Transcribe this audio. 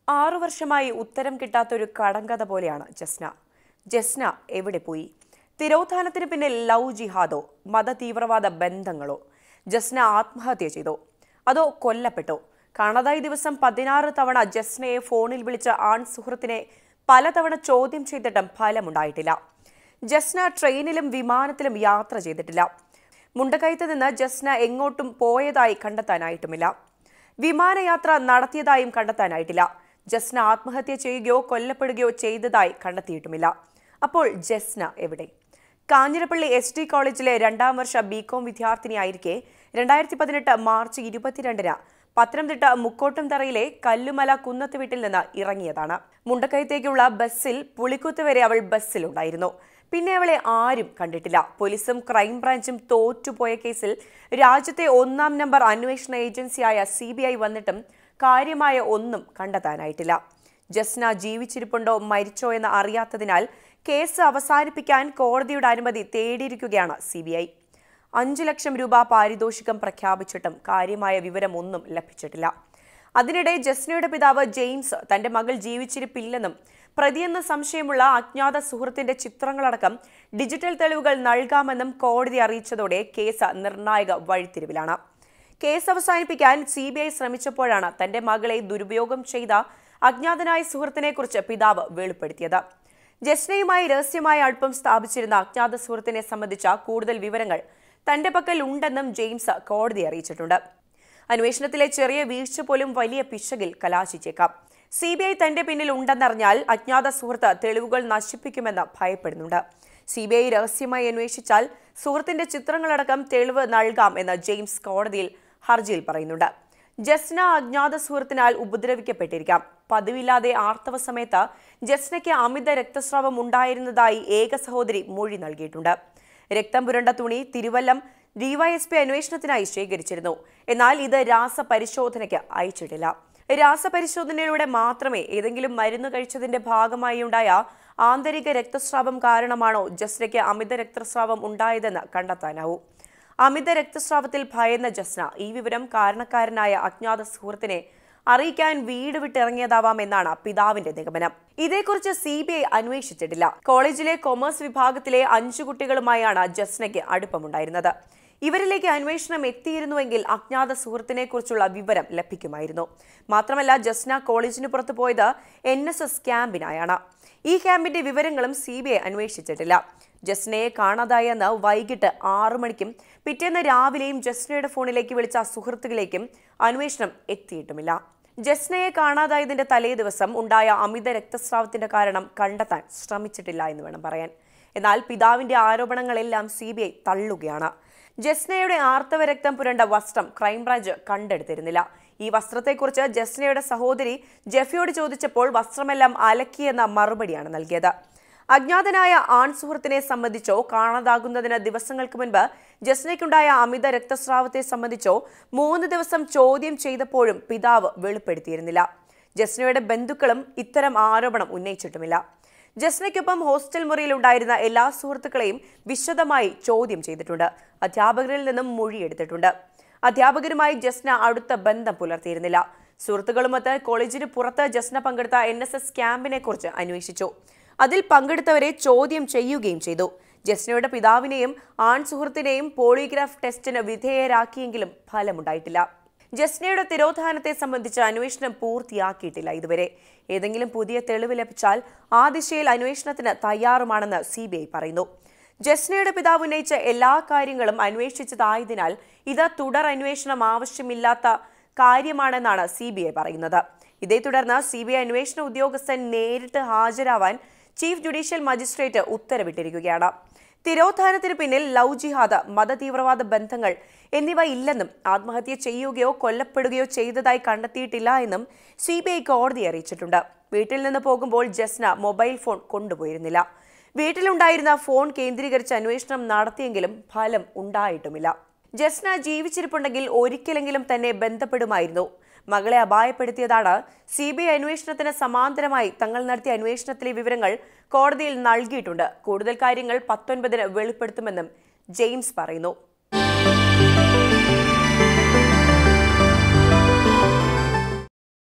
ആറു വർഷമായി ഉത്തരം കിട്ടാത്തൊരു കടങ്കഥ പോലെയാണ് ജസ്ന ജസ്ന എവിടെ പോയി തിരോധാനത്തിന് പിന്നിൽ ലവ് ജിഹാദോ മത തീവ്രവാദ ബന്ധങ്ങളോ ജസ്ന ആത്മഹത്യ ചെയ്തോ അതോ കൊല്ലപ്പെട്ടോ കാണാതായ ദിവസം പതിനാറ് തവണ ജസ്നയെ ഫോണിൽ വിളിച്ച ആൺ സുഹൃത്തിനെ പലതവണ ചോദ്യം ചെയ്തിട്ടും ഫലമുണ്ടായിട്ടില്ല ജസ്ന ട്രെയിനിലും വിമാനത്തിലും യാത്ര ചെയ്തിട്ടില്ല മുണ്ടക്കയത്ത് നിന്ന് ജസ്ന എങ്ങോട്ടും പോയതായി കണ്ടെത്താനായിട്ടുമില്ല വിമാനയാത്ര നടത്തിയതായും കണ്ടെത്താനായിട്ടില്ല ജസ്ന ആത്മഹത്യ ചെയ്യുകയോ കൊല്ലപ്പെടുകയോ ചെയ്തതായി കണ്ടെത്തിയിട്ടുമില്ല അപ്പോൾ ജസ്ന എവിടെ കാഞ്ഞിരപ്പള്ളി എസ് ടി കോളേജിലെ രണ്ടാം വർഷ ബികോം വിദ്യാർത്ഥിനിയായിരിക്കെ രണ്ടായിരത്തി പതിനെട്ട് മാർച്ച് ഇരുപത്തിരണ്ടിന് പത്തനംതിട്ട മുക്കോട്ടുംതറയിലെ കല്ലുമല കുന്നത്ത് വീട്ടിൽ നിന്ന് ഇറങ്ങിയതാണ് മുണ്ടക്കയത്തേക്കുള്ള ബസ്സിൽ പുളിക്കുത്ത് വരെ അവൾ ബസ്സിലുണ്ടായിരുന്നു പിന്നെ അവളെ ആരും കണ്ടിട്ടില്ല പോലീസും ക്രൈംബ്രാഞ്ചും തോറ്റുപോയ കേസിൽ രാജ്യത്തെ ഒന്നാം നമ്പർ അന്വേഷണ ഏജൻസിയായ സി വന്നിട്ടും കാര്യമായ ഒന്നും കണ്ടെത്താനായിട്ടില്ല ജസ്ന ജീവിച്ചിരിപ്പുണ്ടോ മരിച്ചോ എന്ന് അറിയാത്തതിനാൽ കേസ് അവസാനിപ്പിക്കാൻ കോടതിയുടെ അനുമതി തേടിയിരിക്കുകയാണ് സി ബി ഐ അഞ്ചു ലക്ഷം രൂപ പാരിതോഷികം പ്രഖ്യാപിച്ചിട്ടും കാര്യമായ വിവരമൊന്നും ലഭിച്ചിട്ടില്ല അതിനിടെ ജസ്നയുടെ പിതാവ് ജെയിംസ് തന്റെ മകൾ ജീവിച്ചിരിപ്പില്ലെന്നും പ്രതിയെന്ന് സംശയമുള്ള അജ്ഞാത സുഹൃത്തിന്റെ ചിത്രങ്ങളടക്കം ഡിജിറ്റൽ തെളിവുകൾ നൽകാമെന്നും കോടതി അറിയിച്ചതോടെ കേസ് നിർണായക വഴിത്തിരിവിലാണ് കേസ് അവസാനിപ്പിക്കാൻ സി ബി ഐ ശ്രമിച്ചപ്പോഴാണ് തന്റെ മകളെ ദുരുപയോഗം ചെയ്ത അജ്ഞാതനായ സുഹൃത്തിനെക്കുറിച്ച് പിതാവ് വെളിപ്പെടുത്തിയത് ജസ്നയുമായി രഹസ്യമായ അടുപ്പം സ്ഥാപിച്ചിരുന്ന അജ്ഞാത സുഹൃത്തിനെ സംബന്ധിച്ച കൂടുതൽ വിവരങ്ങൾ തന്റെ പക്കൽ ഉണ്ടെന്നും ജെയിംസ് കോടതി അറിയിച്ചിട്ടുണ്ട് അന്വേഷണത്തിലെ ചെറിയ വീഴ്ച പോലും വലിയ പിശകിൽ കലാശിച്ചേക്കാം സി ബി ഐ തന്റെ പിന്നിൽ ഉണ്ടെന്നറിഞ്ഞാൽ അജ്ഞാത സുഹൃത്ത് തെളിവുകൾ നശിപ്പിക്കുമെന്ന് ഭയപ്പെടുന്നുണ്ട് സി ബി ഐ രഹസ്യമായി അന്വേഷിച്ചാൽ സുഹൃത്തിന്റെ ചിത്രങ്ങളടക്കം തെളിവ് നൽകാം എന്ന് ജെയിംസ് കോടതിയിൽ ഹർജിയിൽ പറയുന്നുണ്ട് ജസ്ന അജ്ഞാത സുഹൃത്തിനാൽ ഉപദ്രവിക്കപ്പെട്ടിരിക്കാം പതിവില്ലാതെ ആർത്തവ സമയത്ത് ജസ്നയ്ക്ക് അമിത രക്തസ്രാവം ഉണ്ടായിരുന്നതായി ഏക സഹോദരി മൊഴി നൽകിയിട്ടുണ്ട് രക്തം പുരണ്ട തുണി തിരുവല്ലം ഡിവൈഎസ്പി അന്വേഷണത്തിനായി ശേഖരിച്ചിരുന്നു എന്നാൽ ഇത് രാസപരിശോധനയ്ക്ക് അയച്ചിട്ടില്ല രാസപരിശോധനയിലൂടെ മാത്രമേ ഏതെങ്കിലും മരുന്ന് കഴിച്ചതിന്റെ ഭാഗമായി ഉണ്ടായ ആന്തരിക രക്തസ്രാവം കാരണമാണോ ജസ്നയ്ക്ക് അമിത രക്തസ്രാവം ഉണ്ടായതെന്ന് കണ്ടെത്താനാവൂ അമിത രക്തസ്രാവത്തിൽ ഭയന്ന ജസ്ന ഈ വിവരം കാരണക്കാരനായ അജ്ഞാത സുഹൃത്തിനെ അറിയിക്കാൻ വീട് വിട്ടിറങ്ങിയതാവാം എന്നാണ് പിതാവിന്റെ നിഗമനം ഇതേക്കുറിച്ച് സി ബി ഐ അന്വേഷിച്ചിട്ടില്ല കോളേജിലെ കൊമേഴ്സ് വിഭാഗത്തിലെ അഞ്ചു കുട്ടികളുമായാണ് ജസ്നയ്ക്ക് അടുപ്പമുണ്ടായിരുന്നത് ഇവരിലേക്ക് അന്വേഷണം എത്തിയിരുന്നുവെങ്കിൽ അജ്ഞാത സുഹൃത്തിനെ കുറിച്ചുള്ള വിവരം ലഭിക്കുമായിരുന്നു മാത്രമല്ല ജസ്ന കോളേജിന് പുറത്തു പോയത് എൻ എസ് എസ് ക്യാമ്പിനായാണ് ഈ ക്യാമ്പിന്റെ വിവരങ്ങളും സി ബി ഐ അന്വേഷിച്ചിട്ടില്ല ജസ്നയെ കാണാതായെന്ന് വൈകിട്ട് ആറു മണിക്കും പിറ്റേന്ന് രാവിലെയും ജസ്നയുടെ ഫോണിലേക്ക് വിളിച്ച സുഹൃത്തുക്കളിലേക്കും അന്വേഷണം എത്തിയിട്ടുമില്ല ജസ്നയെ കാണാതായതിന്റെ തലേ ദിവസം ഉണ്ടായ അമിത രക്തസ്രാവത്തിന്റെ കാരണം കണ്ടെത്താൻ ശ്രമിച്ചിട്ടില്ല എന്ന് വേണം പറയാൻ എന്നാൽ പിതാവിന്റെ ആരോപണങ്ങളെല്ലാം സി ബി ഐ തള്ളുകയാണ് ജസ്നയുടെ ആർത്തവ രക്തം പുരണ്ട വസ്ത്രം ക്രൈംബ്രാഞ്ച് കണ്ടെടുത്തിരുന്നില്ല ഈ വസ്ത്രത്തെക്കുറിച്ച് ജസ്നയുടെ സഹോദരി ജെഫിയോട് ചോദിച്ചപ്പോൾ വസ്ത്രമെല്ലാം അലക്കിയെന്ന മറുപടിയാണ് നൽകിയത് അജ്ഞാതനായ ആൺ സുഹൃത്തിനെ സംബന്ധിച്ചോ കാണാതാകുന്നതിന് ദിവസങ്ങൾക്ക് മുൻപ് ജസ്നയ്ക്കുണ്ടായ അമിത രക്തസ്രാവത്തെ സംബന്ധിച്ചോ മൂന്ന് ദിവസം ചോദ്യം ചെയ്തപ്പോഴും പിതാവ് വെളിപ്പെടുത്തിയിരുന്നില്ല ജസ്നയുടെ ബന്ധുക്കളും ഇത്തരം ആരോപണം ഉന്നയിച്ചിട്ടുമില്ല ജസ്നയ്ക്കൊപ്പം ഹോസ്റ്റൽ മുറിയിൽ ഉണ്ടായിരുന്ന എല്ലാ സുഹൃത്തുക്കളെയും വിശദമായി ചോദ്യം ചെയ്തിട്ടുണ്ട് അധ്യാപകരിൽ നിന്നും മൊഴിയെടുത്തിട്ടുണ്ട് അധ്യാപകരുമായി ജസ്ന അടുത്ത ബന്ധം പുലർത്തിയിരുന്നില്ല സുഹൃത്തുക്കളുമൊത്ത് കോളേജിന് പുറത്ത് ജസ്ന പങ്കെടുത്ത എൻ എസ് എസ് ക്യാമ്പിനെ കുറിച്ച് അന്വേഷിച്ചു അതിൽ പങ്കെടുത്തവരെ ചോദ്യം ചെയ്യുകയും ചെയ്തു ജസ്നയുടെ പിതാവിനെയും ആൺ സുഹൃത്തിനെയും പോളിഗ്രാഫ് ടെസ്റ്റിന് വിധേയരാക്കിയെങ്കിലും ഫലമുണ്ടായിട്ടില്ല ജസ്നയുടെ തിരോധാനത്തെ സംബന്ധിച്ച് അന്വേഷണം പൂർത്തിയാക്കിയിട്ടില്ല ഇതുവരെ ഏതെങ്കിലും പുതിയ തെളിവ് ലഭിച്ചാൽ ആ ദിശയിൽ അന്വേഷണത്തിന് തയ്യാറുമാണെന്ന് സി പറയുന്നു ജസ്നയുടെ പിതാവ് ഉന്നയിച്ച എല്ലാ കാര്യങ്ങളും അന്വേഷിച്ചതായതിനാൽ ഇത് തുടർ അന്വേഷണം ആവശ്യമില്ലാത്ത കാര്യമാണെന്നാണ് സി പറയുന്നത് ഇതേ തുടർന്ന് സി ബി ഐ അന്വേഷണ ഉദ്യോഗസ്ഥൻ നേരിട്ട് ഹാജരാവാൻ ചീഫ് ജുഡീഷ്യൽ മജിസ്ട്രേറ്റ് ഉത്തരവിട്ടിരിക്കുകയാണ് തിരോധാനത്തിന് പിന്നിൽ ലവ് ജിഹാദ് മതതീവ്രവാദ ബന്ധങ്ങൾ എന്നിവ ഇല്ലെന്നും ആത്മഹത്യ ചെയ്യുകയോ കൊല്ലപ്പെടുകയോ ചെയ്തതായി കണ്ടെത്തിയിട്ടില്ല എന്നും സി ബി ഐ കോടതി അറിയിച്ചിട്ടുണ്ട് വീട്ടിൽ നിന്ന് പോകുമ്പോൾ ജസ്ന മൊബൈൽ ഫോൺ കൊണ്ടുപോയിരുന്നില്ല വീട്ടിലുണ്ടായിരുന്ന ഫോൺ കേന്ദ്രീകരിച്ച് അന്വേഷണം നടത്തിയെങ്കിലും ഫലം ഉണ്ടായിട്ടുമില്ല ജസ്ന ജീവിച്ചിരിപ്പുണ്ടെങ്കിൽ ഒരിക്കലെങ്കിലും തന്നെ ബന്ധപ്പെടുമായിരുന്നു മകളെ അപായപ്പെടുത്തിയതാണ് സി ബി ഐ അന്വേഷണത്തിന് സമാന്തരമായി തങ്ങൾ നടത്തിയ അന്വേഷണത്തിലെ വിവരങ്ങൾ കോടതിയിൽ നൽകിയിട്ടുണ്ട് കൂടുതൽ കാര്യങ്ങൾ പത്തൊൻപതിന് വെളിപ്പെടുത്തുമെന്നും ജെയിംസ് പറയുന്നു